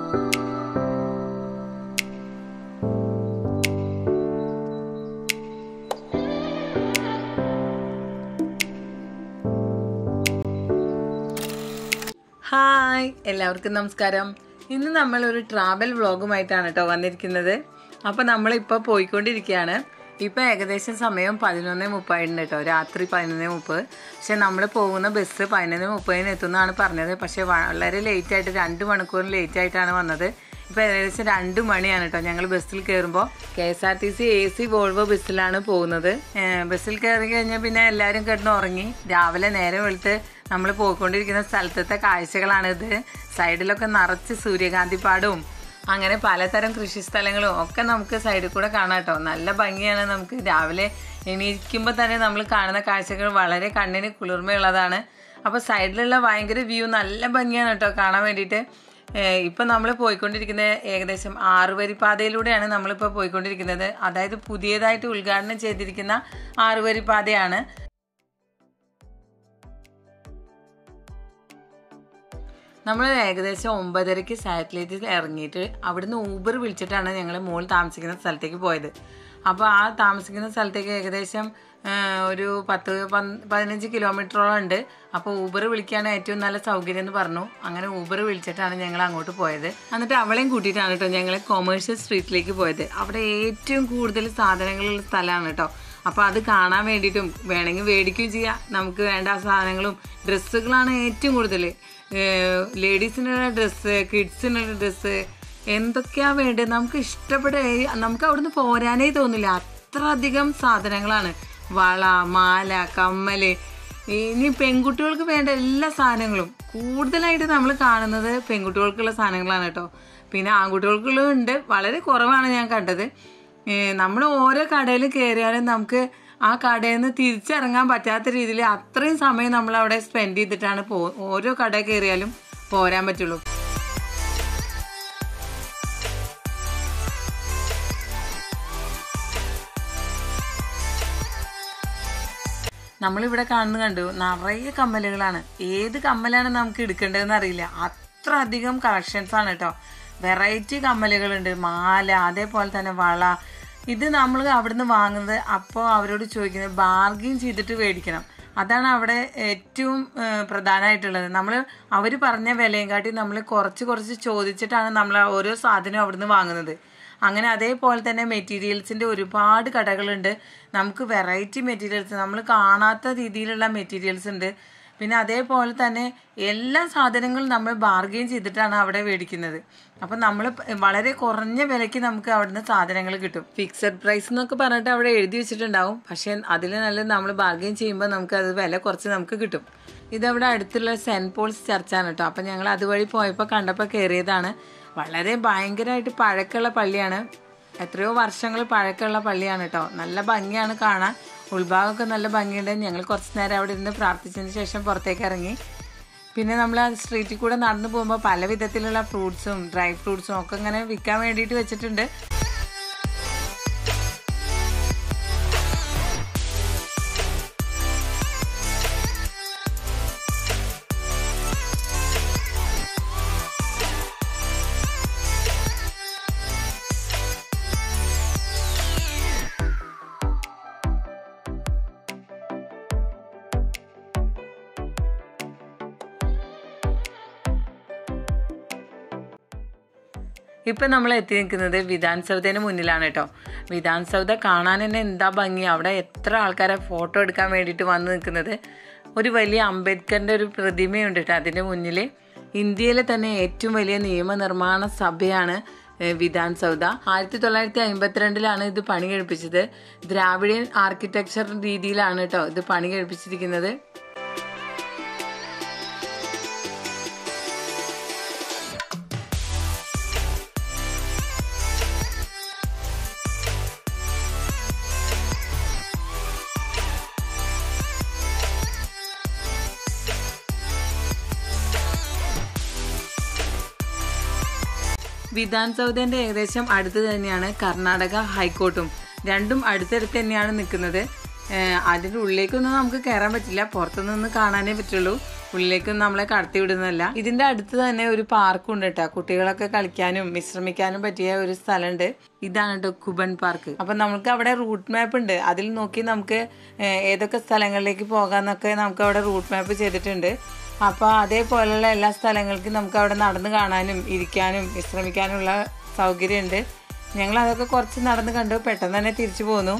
hi എല്ലാവർക്കും നമസ്കാരം ഇന്ന് നമ്മൾ ഒരു ട്രാവൽ വ്ളോഗുമായിട്ടാണ് കേട്ടോ വന്നിരിക്കുന്നത് അപ്പോൾ നമ്മളിപ്പോൾ പോയിക്കൊണ്ടിരിക്കുകയാണ് ഇപ്പോൾ ഏകദേശം സമയം പതിനൊന്ന് മുപ്പതിന് കേട്ടോ രാത്രി പതിനൊന്ന് മുപ്പത് പക്ഷെ നമ്മൾ പോകുന്ന ബസ് പതിനൊന്ന് മുപ്പതിന് എത്തുന്നതാണ് പറഞ്ഞത് പക്ഷേ വളരെ ലേറ്റ് ആയിട്ട് രണ്ട് മണിക്കൂർ ലേറ്റ് ആയിട്ടാണ് വന്നത് ഇപ്പോൾ ഏകദേശം രണ്ട് മണിയാണ് കേട്ടോ ഞങ്ങൾ ബസ്സിൽ കയറുമ്പോൾ K S R T C A C Volvo ബസ്സിലാണ് പോകുന്നത് ഏഹ് ബസ്സിൽ കയറി കഴിഞ്ഞാൽ പിന്നെ എല്ലാവരും കിടന്ന് ഉറങ്ങി രാവിലെ നേരെ വെളുത്ത് നമ്മൾ പോയിക്കൊണ്ടിരിക്കുന്ന സ്ഥലത്തെ കാഴ്ചകളാണിത് സൈഡിലൊക്കെ നിറച്ച് സൂര്യകാന്തിപ്പാടും അങ്ങനെ പലതരം കൃഷിസ്ഥലങ്ങളും ഒക്കെ നമുക്ക് സൈഡിൽ കൂടെ കാണാം കേട്ടോ നല്ല ഭംഗിയാണ് നമുക്ക് രാവിലെ എണീക്കുമ്പോൾ തന്നെ നമ്മൾ കാണുന്ന കാഴ്ചകൾ വളരെ കണ്ണിന് കുളിർമയുള്ളതാണ് അപ്പോൾ സൈഡിലുള്ള ഭയങ്കര വ്യൂ നല്ല ഭംഗിയാണ് കേട്ടോ കാണാൻ വേണ്ടിയിട്ട് ഏഹ് ഇപ്പം നമ്മൾ പോയിക്കൊണ്ടിരിക്കുന്ന ഏകദേശം ആറുവരി പാതയിലൂടെയാണ് നമ്മളിപ്പോൾ പോയിക്കൊണ്ടിരിക്കുന്നത് അതായത് പുതിയതായിട്ട് ഉദ്ഘാടനം ചെയ്തിരിക്കുന്ന ആറുവരി പാതയാണ് നമ്മൾ ഏകദേശം ഒമ്പതരയ്ക്ക് സാറ്റലൈറ്റിൽ ഇറങ്ങിയിട്ട് അവിടുന്ന് ഊബർ വിളിച്ചിട്ടാണ് ഞങ്ങൾ മോൾ താമസിക്കുന്ന സ്ഥലത്തേക്ക് പോയത് അപ്പോൾ ആ താമസിക്കുന്ന സ്ഥലത്തേക്ക് ഏകദേശം ആ, ഒരു പത്ത് പന്ത് പതിനഞ്ച് കിലോമീറ്ററോളം ഉണ്ട് അപ്പോൾ ഊബർ വിളിക്കാൻ ഏറ്റവും നല്ല സൗകര്യം എന്ന് പറഞ്ഞു അങ്ങനെ ഊബർ വിളിച്ചിട്ടാണ് ഞങ്ങൾ അങ്ങോട്ട് പോയത് എന്നിട്ട് അവളെയും കൂട്ടിയിട്ടാണ് കേട്ടോ ഞങ്ങൾ കൊമേഴ്ഷ്യൽ സ്ട്രീറ്റിലേക്ക് പോയത് അവിടെ ഏറ്റവും കൂടുതൽ സാധനങ്ങളുള്ള സ്ഥലമാണ് കേട്ടോ അപ്പോൾ അത് കാണാൻ വേണ്ടിയിട്ടും വേണമെങ്കിൽ മേടിക്കുകയും ചെയ്യാം നമുക്ക് വേണ്ട സാധനങ്ങളും ഡ്രസ്സുകളാണ് ഏറ്റവും കൂടുതൽ ലേഡീസിനുള്ള ഡ്രസ്സ് കിഡ്സിനുള്ള ഡ്രസ്സ് എന്തൊക്കെയാ വേണ്ടത് നമുക്ക് ഇഷ്ടപ്പെട്ട ഏ- നമുക്ക് അവിടുന്ന് പോരാനേ തോന്നില്ല അത്ര അധികം സാധനങ്ങളാണ് വള മാല കമ്മല് ഇനി പെൺകുട്ടികൾക്ക് വേണ്ട എല്ലാ സാധനങ്ങളും കൂടുതലായിട്ട് നമ്മൾ കാണുന്നത് പെൺകുട്ടികൾക്കുള്ള സാധനങ്ങളാണ് കേട്ടോ പിന്നെ ആൺകുട്ടികൾക്കുള്ള ഉണ്ട് വളരെ കുറവാണ് ഞാൻ കണ്ടത് നമ്മൾ ഓരോ കടയിൽ കയറിയാലും നമുക്ക് ആ കടയിൽ നിന്ന് തിരിച്ചിറങ്ങാൻ പറ്റാത്ത രീതിയിൽ അത്രയും സമയം നമ്മൾ അവിടെ സ്പെൻഡ് ചെയ്തിട്ടാണ് പോ ഓരോ കട കയറിയാലും പോരാൻ പറ്റുള്ളൂ നമ്മളിവിടെ കാണുന്ന കണ്ടു നിറയെ കമ്മലുകളാണ് ഏത് കമ്മലാണ് നമുക്ക് എടുക്കേണ്ടതെന്ന് അറിയില്ല അത്ര അധികം കളക്ഷൻസ് ആണ് കേട്ടോ വെറൈറ്റി കമ്മലുകളുണ്ട് മാല അതേപോലെ തന്നെ വള ഇത് നമ്മൾ അവിടുന്ന് വാങ്ങുന്നത് അപ്പോൾ അവരോട് ചോദിക്കുന്നത് ബാർഗെയിൻ ചെയ്തിട്ട് മേടിക്കണം അതാണ് അവിടെ ഏറ്റവും ഏഹ്, പ്രധാനമായിട്ടുള്ളത് നമ്മൾ അവർ പറഞ്ഞ വിലയും കാട്ടി നമ്മൾ കുറച്ച് കുറച്ച് ചോദിച്ചിട്ടാണ് നമ്മൾ ഓരോ സാധനവും അവിടുന്ന് വാങ്ങുന്നത് അങ്ങനെ അതേപോലെ തന്നെ മെറ്റീരിയൽസിൻ്റെ ഒരുപാട് കടകളുണ്ട് നമുക്ക് വെറൈറ്റി മെറ്റീരിയൽസ് നമ്മൾ കാണാത്ത രീതിയിലുള്ള മെറ്റീരിയൽസ് ഉണ്ട് പിന്നെ അതേപോലെ തന്നെ എല്ലാ സാധനങ്ങളും നമ്മൾ ബാർഗെയിൻ ചെയ്തിട്ടാണ് അവിടെ മേടിക്കുന്നത് അപ്പം നമ്മൾ വളരെ കുറഞ്ഞ വിലയ്ക്ക് നമുക്ക് അവിടുന്ന് സാധനങ്ങൾ കിട്ടും ഫിക്സഡ് പ്രൈസ് എന്നൊക്കെ പറഞ്ഞിട്ട് അവിടെ എഴുതി വെച്ചിട്ടുണ്ടാവും പക്ഷേ അതിൽ നല്ല നമ്മൾ ബാർഗെയിൻ ചെയ്യുമ്പോൾ നമുക്ക് അത് വില കുറച്ച് നമുക്ക് കിട്ടും ഇതവിടെ അടുത്തുള്ള സെൻറ്റ് പോൾസ് ചർച്ചാണ് കേട്ടോ അപ്പം ഞങ്ങൾ അതുവഴി പോയപ്പോൾ കണ്ടപ്പോൾ കയറിയതാണ് വളരെ ഭയങ്കരമായിട്ട് പഴക്കമുള്ള പള്ളിയാണ് എത്രയോ വർഷങ്ങൾ പഴക്കമുള്ള പള്ളിയാണ് കേട്ടോ നല്ല ഭംഗിയാണ് കാണാൻ ഉൾഭാഗമൊക്കെ നല്ല ഭംഗിയുണ്ട് ഞങ്ങൾ കുറച്ച് നേരം അവിടെ ഇരുന്ന് പ്രാർത്ഥിച്ചതിന് ശേഷം പുറത്തേക്ക് ഇറങ്ങി പിന്നെ നമ്മൾ ആ സ്ട്രീറ്റിൽ കൂടെ നടന്നു പോകുമ്പോൾ പല വിധത്തിലുള്ള ഫ്രൂട്ട്സും ഡ്രൈ ഫ്രൂട്ട്സും ഒക്കെ ഇങ്ങനെ വിൽക്കാൻ വേണ്ടിയിട്ട് വെച്ചിട്ടുണ്ട് ഇപ്പം നമ്മൾ എത്തി നിൽക്കുന്നത് വിധാൻ സൗദയുടെ മുന്നിലാണ് കേട്ടോ വിധാൻ സൗദ കാണാൻ തന്നെ എന്താ ഭംഗി അവിടെ എത്ര ആൾക്കാരെ ഫോട്ടോ എടുക്കാൻ വേണ്ടിയിട്ട് വന്ന് നിൽക്കുന്നത് ഒരു വലിയ അംബേദ്കറിൻ്റെ ഒരു പ്രതിമയുണ്ട് കേട്ടോ അതിൻ്റെ മുന്നിൽ ഇന്ത്യയിലെ തന്നെ ഏറ്റവും വലിയ നിയമനിർമ്മാണ സഭയാണ് ഏഹ്, വിധാൻ സൗദ ആയിരത്തി തൊള്ളായിരത്തി അമ്പത്തിരണ്ടിലാണ് ഇത് പണി കഴിപ്പിച്ചത് ദ്രാവിഡിയൻ ആർക്കിടെക്ചർ രീതിയിലാണ് കേട്ടോ ഇത് പണി കഴിപ്പിച്ചിരിക്കുന്നത് വിധാൻ സൗദന്റെ ഏകദേശം അടുത്ത് തന്നെയാണ് കർണാടക ഹൈക്കോർട്ടും രണ്ടും അടുത്തടുത്ത് തന്നെയാണ് നിൽക്കുന്നത് ഏഹ് അതിൻ്റെ ഉള്ളിലേക്കൊന്നും നമുക്ക് കയറാൻ പറ്റില്ല പുറത്തു നിന്ന് കാണാനേ പറ്റുള്ളൂ ഉള്ളിലേക്കൊന്നും നമ്മളെ കടത്തി വിടുന്നതല്ല ഇതിന്റെ അടുത്ത് തന്നെ ഒരു പാർക്കും ഉണ്ട് കേട്ടോ കുട്ടികളൊക്കെ കളിക്കാനും വിശ്രമിക്കാനും പറ്റിയ ഒരു സ്ഥലമുണ്ട് ഇതാണ് കേട്ടോ കുബൻ പാർക്ക് അപ്പൊ നമുക്ക് അവിടെ റൂട്ട് മാപ്പ് ഉണ്ട് അതിൽ നോക്കി നമുക്ക് ഏഹ്, ഏതൊക്കെ സ്ഥലങ്ങളിലേക്ക് പോകാന്നൊക്കെ നമുക്ക് അവിടെ റൂട്ട് മാപ്പ് ചെയ്തിട്ടുണ്ട് അപ്പോൾ അതേപോലെയുള്ള എല്ലാ സ്ഥലങ്ങൾക്കും നമുക്ക് അവിടെ നടന്ന് കാണാനും ഇരിക്കാനും വിശ്രമിക്കാനുള്ള സൗകര്യമുണ്ട് ഞങ്ങൾ അതൊക്കെ കുറച്ച് നടന്ന് കണ്ടു പെട്ടെന്ന് തന്നെ തിരിച്ചു പോന്നു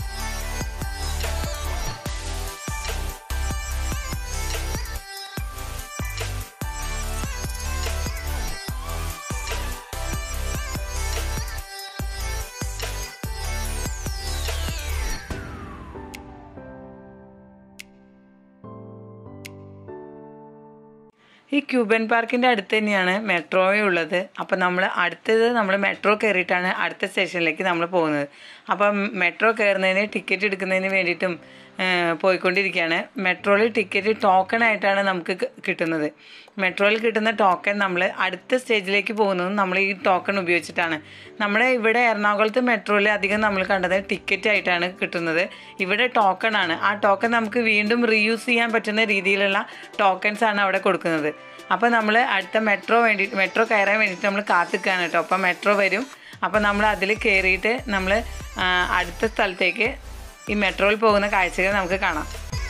ഈ ക്യൂബൻ പാർക്കിന്റെ അടുത്ത് തന്നെയാണ് മെട്രോയും ഉള്ളത് അപ്പം നമ്മൾ അടുത്തത് നമ്മൾ മെട്രോ കയറിയിട്ടാണ് അടുത്ത സ്റ്റേഷനിലേക്ക് നമ്മൾ പോകുന്നത് അപ്പം മെട്രോ കയറുന്നതിന് ടിക്കറ്റ് എടുക്കുന്നതിന് വേണ്ടിയിട്ടും ആ, പോയിക്കൊണ്ടിരിക്കുകയാണ് മെട്രോയിൽ ടിക്കറ്റ് ടോക്കൺ ആയിട്ടാണ് നമുക്ക് കി- കിട്ടുന്നത് മെട്രോയിൽ കിട്ടുന്ന ടോക്കൺ നമ്മൾ അടുത്ത സ്റ്റേജിലേക്ക് പോകുന്നത് നമ്മൾ ഈ ടോക്കൺ ഉപയോഗിച്ചിട്ടാണ് നമ്മുടെ ഇവിടെ എറണാകുളത്ത് മെട്രോയിൽ അധികം നമ്മൾ കണ്ടത് ടിക്കറ്റ് ആയിട്ടാണ് കിട്ടുന്നത് ഇവിടെ ടോക്കൺ ആണ് ആ ടോക്കൺ നമുക്ക് വീണ്ടും റീയൂസ് ചെയ്യാൻ പറ്റുന്ന രീതിയിലുള്ള ടോക്കൺസ് ആണ് അവിടെ കൊടുക്കുന്നത് അപ്പോൾ നമ്മൾ അടുത്ത മെട്രോ വേണ്ടി മെട്രോ കയറാൻ വേണ്ടിയിട്ട് നമ്മൾ കാത്തിക്കുകയാണ് കേട്ടോ അപ്പോൾ മെട്രോ വരും അപ്പോൾ നമ്മൾ അതിൽ കയറിയിട്ട് നമ്മൾ അടുത്ത സ്ഥലത്തേക്ക് ഈ മെട്രോയിൽ പോകുന്ന കാഴ്ചകൾ നമുക്ക് കാണാം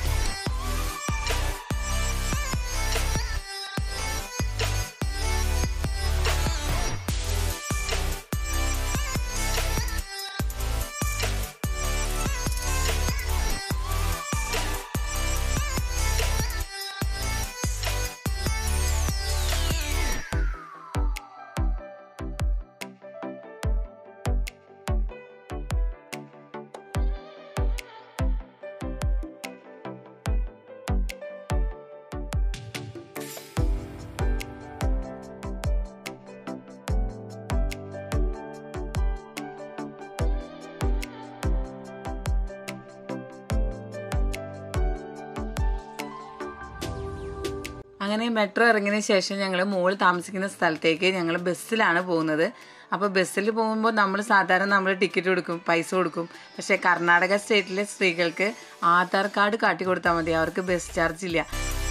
അങ്ങനെ മെട്രോ ഇറങ്ങിയതിന് ശേഷം ഞങ്ങൾ മോള് താമസിക്കുന്ന സ്ഥലത്തേക്ക് ഞങ്ങൾ ബസ്സിലാണ് പോകുന്നത് അപ്പോൾ ബസ്സിൽ പോകുമ്പോൾ നമ്മൾ സാധാരണ നമ്മൾ ടിക്കറ്റ് കൊടുക്കും പൈസ കൊടുക്കും പക്ഷേ കർണാടക സ്റ്റേറ്റിലെ സ്ത്രീകൾക്ക് ആധാർ കാർഡ് കാട്ടി കൊടുത്താൽ മതി അവർക്ക് ബസ് ചാർജ് ഇല്ല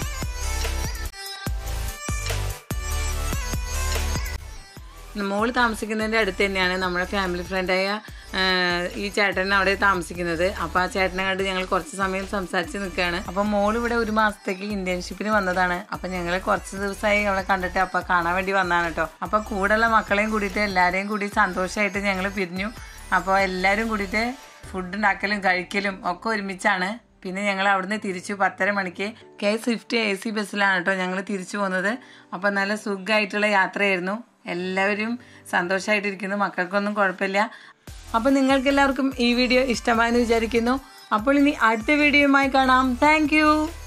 മോള് താമസിക്കുന്നതിൻ്റെ അടുത്ത് തന്നെയാണ് നമ്മുടെ ഫാമിലി ഫ്രണ്ടായ ഈ ചേട്ടൻ അവിടെ താമസിക്കുന്നത് അപ്പോൾ ആ ചേട്ടനെ കണ്ട് ഞങ്ങൾ കുറച്ച് സമയം സംസാരിച്ച് നിൽക്കുകയാണ് അപ്പോൾ മോൾ ഇവിടെ ഒരു മാസത്തേക്ക് ഇന്റേൺഷിപ്പിന് വന്നതാണ് അപ്പോൾ ഞങ്ങൾ കുറച്ച് ദിവസമായി അവളെ കണ്ടിട്ട് അപ്പോൾ കാണാൻ വേണ്ടി വന്നതാണ് കേട്ടോ അപ്പോൾ കൂടെയുള്ള മക്കളെയും കൂടിയിട്ട് എല്ലാവരെയും കൂടി സന്തോഷമായിട്ട് ഞങ്ങൾ പിരിഞ്ഞു അപ്പോൾ എല്ലാവരും കൂടിയിട്ട് ഫുഡ് ഉണ്ടാക്കലും കഴിക്കലും ഒക്കെ ഒരുമിച്ചാണ് പിന്നെ ഞങ്ങൾ അവിടുന്ന് തിരിച്ചു പത്തര മണിക്ക് കെ സ്വിഫ്റ്റ് എ സി ബസ്സിലാണ് കേട്ടോ ഞങ്ങൾ തിരിച്ചു പോകുന്നത് അപ്പോൾ നല്ല സുഖമായിട്ടുള്ള യാത്രയായിരുന്നു എല്ലാവരും സന്തോഷമായിട്ടിരിക്കുന്നു മക്കൾക്കൊന്നും കുഴപ്പമില്ല അപ്പോൾ നിങ്ങൾക്ക് എല്ലാവർക്കും ഈ വീഡിയോ ഇഷ്ടമായെന്ന് വിചാരിക്കുന്നു അപ്പോൾ ഇനി അടുത്ത വീഡിയോയുമായി കാണാം താങ്ക്